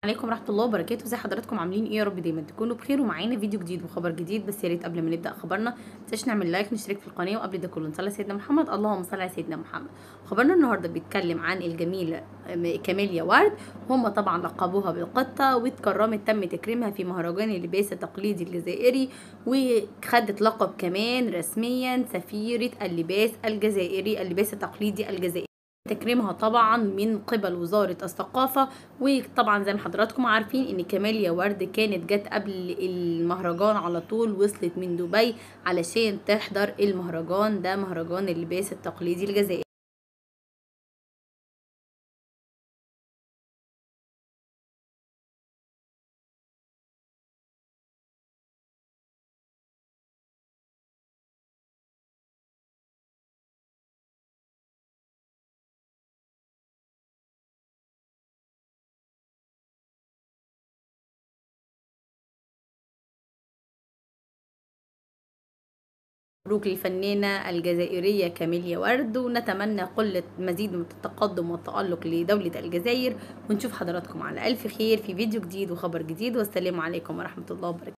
عليكم ورحمه الله وبركاته ازي حضراتكم عاملين ايه يا رب دايما تكونوا بخير ومعانا فيديو جديد وخبر جديد بس يا ريت قبل ما نبدا خبرنا متنساش نعمل لايك نشترك في القناه وقبل ده كله نصلي على سيدنا محمد اللهم صل على سيدنا محمد خبرنا النهارده بيتكلم عن الجميله كاميليا وارد هم طبعا لقبوها بالقطه واتكرمت تم تكريمها في مهرجان اللباس التقليدي الجزائري وخدت لقب كمان رسميا سفيره اللباس الجزائري اللباس التقليدي الجزائري تكريمها طبعا من قبل وزارة الثقافة وطبعا زي ما حضراتكم عارفين ان كاميليا ورد كانت جت قبل المهرجان على طول وصلت من دبي علشان تحضر المهرجان ده مهرجان اللباس التقليدي الجزائري مبروك للفنانة الجزائرية كاميليا ورد ونتمنى كل مزيد من التقدم والتألق لدولة الجزائر ونشوف حضراتكم على ألف خير في فيديو جديد وخبر جديد والسلام عليكم ورحمة الله وبركاته